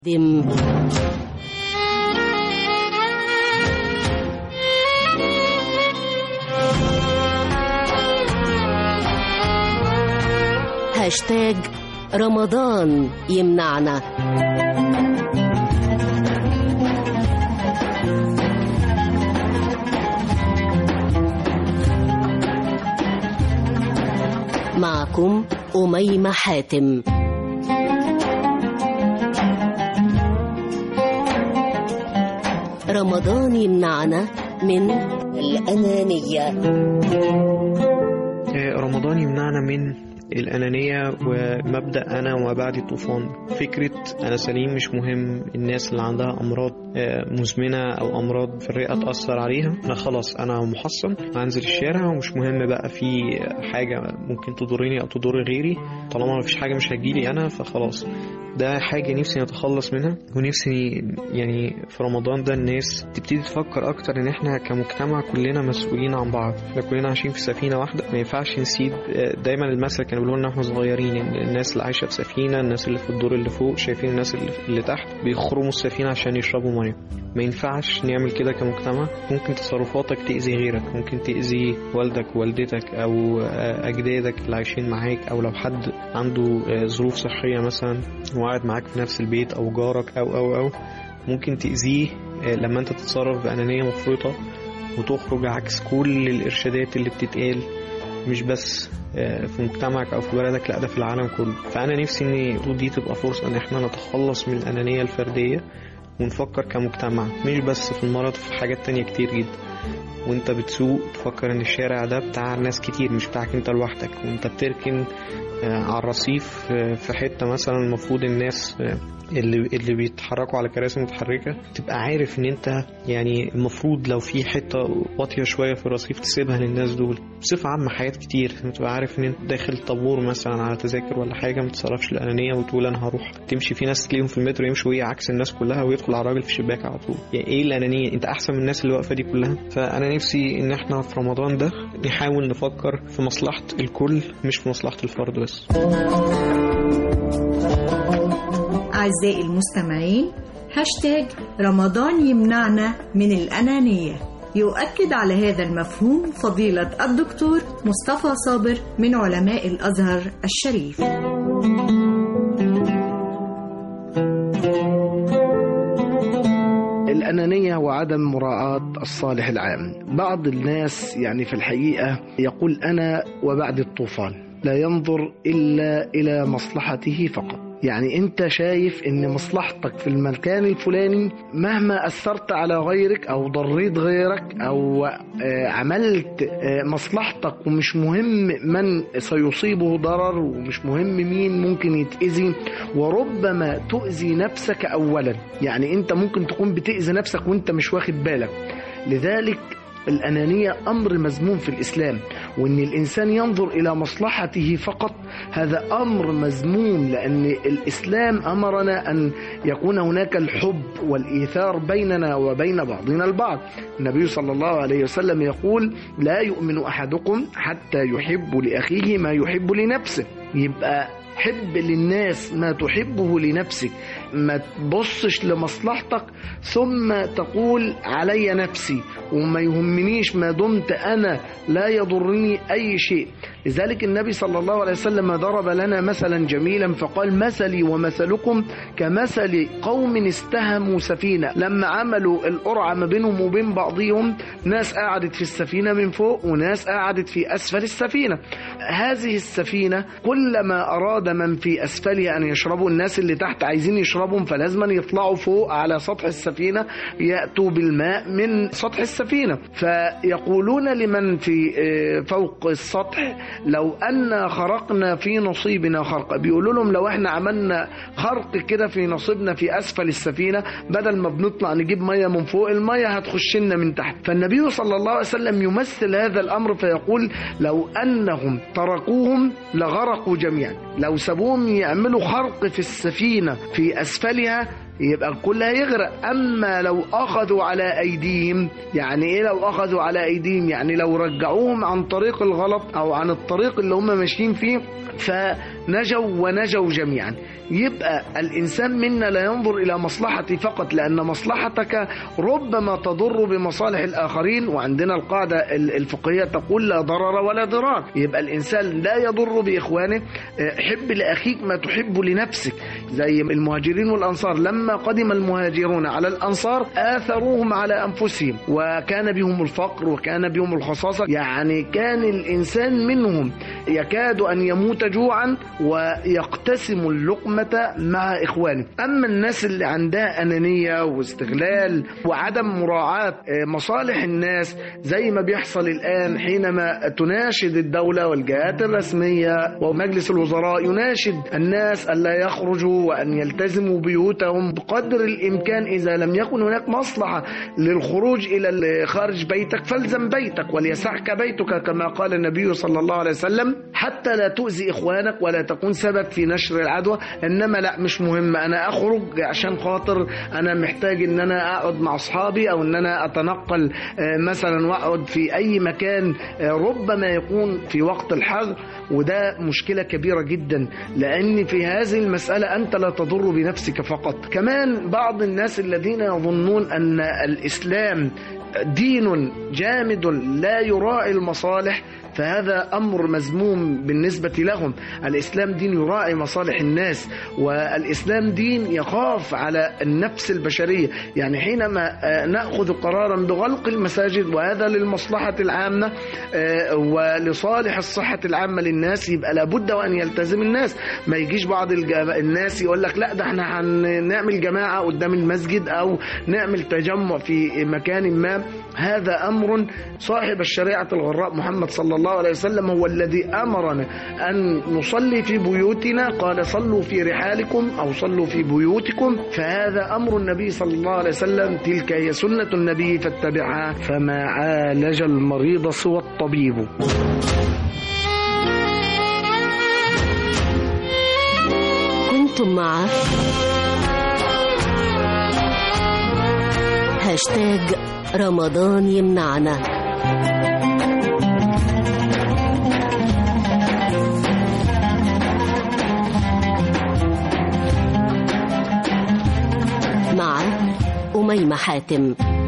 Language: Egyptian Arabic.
دم هاشتاج رمضان يمنعنا معكم أميمة حاتم رمضان يمنعنا من الأنانية رمضان يمنعنا من الأنانية ومبدأ أنا وما بعد الطوفان فكرة أنا سليم مش مهم الناس اللي عندها أمراض مزمنة أو أمراض في الرئة تأثر عليها أنا خلاص أنا محصن هنزل الشارع ومش مهم بقى في حاجة ممكن تضرني أو تضر غيري طالما مفيش حاجة مش هتجيلي أنا فخلاص ده حاجة نفسي نتخلص منها ونفسي يعني في رمضان ده الناس تبتدي تفكر أكتر إن إحنا كمجتمع كلنا مسؤولين عن بعض إحنا كلنا عايشين في سفينة واحدة ما ينفعش نسيب دايما المثل كانوا بيقولوا لنا إحنا صغيرين إن الناس اللي عايشة في سفينة الناس اللي في الدور اللي فوق شايفين الناس اللي, اللي تحت بيخرموا السفينة عشان يشربوا مية ما ينفعش نعمل كده كمجتمع ممكن تصرفاتك تأذي غيرك ممكن تأذي والدك والدتك أو أجدادك اللي عايشين معاك أو لو حد عنده ظروف صحية مثلا وقاعد معاك في نفس البيت أو جارك أو أو أو ممكن تأذيه لما أنت تتصرف بأنانية مفرطة وتخرج عكس كل الإرشادات اللي بتتقال مش بس في مجتمعك او في بلدك لا ده في العالم كله فانا نفسي ان دي تبقى فرصه ان احنا نتخلص من الانانيه الفرديه ونفكر كمجتمع مش بس في المرض في حاجات تانية كتير جدا وانت بتسوق تفكر ان الشارع ده بتاع ناس كتير مش بتاعك انت لوحدك وانت بتركن على الرصيف في حته مثلا المفروض الناس اللي اللي بيتحركوا على كراسي متحركه تبقى عارف ان انت يعني المفروض لو في حته واطيه شويه في الرصيف تسيبها للناس دول بصفه عامه حاجات كتير تبقى عارف ان انت داخل طابور مثلا على تذاكر ولا حاجه ما تتصرفش الانانيه وتقول انا هروح تمشي في ناس تلاقيهم في المترو يمشوا ايه عكس الناس كلها ويدخل على الراجل في الشباك على طول يعني ايه الانانيه انت احسن من الناس اللي واقفه دي كلها فانا نفسي ان احنا في رمضان ده نحاول نفكر في مصلحه الكل مش في مصلحه الفرد بس أعزائي المستمعين هاشتاج رمضان يمنعنا من الأنانية يؤكد على هذا المفهوم فضيلة الدكتور مصطفى صابر من علماء الأزهر الشريف الأنانية وعدم مراعاة الصالح العام بعض الناس يعني في الحقيقة يقول أنا وبعد الطوفان لا ينظر إلا إلى مصلحته فقط يعني انت شايف ان مصلحتك في المكان الفلاني مهما اثرت على غيرك او ضريت غيرك او عملت مصلحتك ومش مهم من سيصيبه ضرر ومش مهم مين ممكن يتأذي وربما تؤذي نفسك اولا يعني انت ممكن تكون بتأذي نفسك وانت مش واخد بالك لذلك الأنانية أمر مذموم في الإسلام وأن الإنسان ينظر إلى مصلحته فقط هذا أمر مذموم لأن الإسلام أمرنا أن يكون هناك الحب والإيثار بيننا وبين بعضنا البعض النبي صلى الله عليه وسلم يقول لا يؤمن أحدكم حتى يحب لأخيه ما يحب لنفسه يبقى حب للناس ما تحبه لنفسك ما تبصش لمصلحتك ثم تقول علي نفسي وما يهمنيش ما دمت أنا لا يضرني أي شيء لذلك النبي صلى الله عليه وسلم ضرب لنا مثلا جميلا فقال مثلي ومثلكم كمثل قوم استهموا سفينة لما عملوا القرعة ما بينهم وبين بعضهم ناس قعدت في السفينة من فوق وناس قعدت في أسفل السفينة هذه السفينة كلما أراد من في أسفلها أن يشربوا الناس اللي تحت عايزين يشربوا فلازم يطلعوا فوق على سطح السفينة يأتوا بالماء من سطح السفينة فيقولون لمن في فوق السطح لو أن خرقنا في نصيبنا خرقا بيقولوا لهم لو احنا عملنا خرق كده في نصيبنا في أسفل السفينة بدل ما بنطلع نجيب مية من فوق المية هتخش لنا من تحت فالنبي صلى الله عليه وسلم يمثل هذا الأمر فيقول لو أنهم تركوهم لغرقوا جميعا لو سابوهم يعملوا خرق في السفينة في أسفلها يبقى الكل هيغرق اما لو اخذوا على ايديهم يعني ايه لو اخذوا على ايديهم يعني لو رجعوهم عن طريق الغلط او عن الطريق اللي هم ماشيين فيه نجوا ونجوا جميعا يبقى الإنسان منا لا ينظر إلى مصلحتي فقط لأن مصلحتك ربما تضر بمصالح الآخرين وعندنا القاعدة الفقهية تقول لا ضرر ولا ضرار يبقى الإنسان لا يضر بإخوانه حب لأخيك ما تحب لنفسك زي المهاجرين والأنصار لما قدم المهاجرون على الأنصار آثروهم على أنفسهم وكان بهم الفقر وكان بهم الخصاصة يعني كان الإنسان منهم يكاد أن يموت جوعا ويقتسم اللقمة مع إخوانه أما الناس اللي عندها أنانية واستغلال وعدم مراعاة مصالح الناس زي ما بيحصل الآن حينما تناشد الدولة والجهات الرسمية ومجلس الوزراء يناشد الناس ألا يخرجوا وأن يلتزموا بيوتهم بقدر الإمكان إذا لم يكن هناك مصلحة للخروج إلى خارج بيتك فالزم بيتك وليسعك بيتك كما قال النبي صلى الله عليه وسلم حتى لا تؤذي إخوانك ولا تكون سبب في نشر العدوى إنما لا مش مهم أنا أخرج عشان خاطر أنا محتاج إن أنا أقعد مع أصحابي أو إن أنا أتنقل مثلا وأقعد في أي مكان ربما يكون في وقت الحظر وده مشكلة كبيرة جدا لأن في هذه المسألة أنت لا تضر بنفسك فقط كمان بعض الناس الذين يظنون أن الإسلام دين جامد لا يراعي المصالح فهذا أمر مذموم بالنسبة لهم الإسلام دين يراعي مصالح الناس والإسلام دين يخاف على النفس البشرية يعني حينما نأخذ قرارا بغلق المساجد وهذا للمصلحة العامة ولصالح الصحة العامة للناس يبقى لابد وأن يلتزم الناس ما يجيش بعض الناس يقول لك لا ده احنا هنعمل جماعة قدام المسجد أو نعمل تجمع في مكان ما هذا أمر صاحب الشريعة الغراء محمد صلى الله عليه وسلم هو الذي أمرنا أن نصلي في بيوتنا قال صلوا في رحالكم أو صلوا في بيوتكم فهذا أمر النبي صلى الله عليه وسلم تلك هي سنة النبي فاتبعها فما عالج المريض سوى الطبيب كنتم مع هاشتاج رمضان يمنعنا مع أميمة حاتم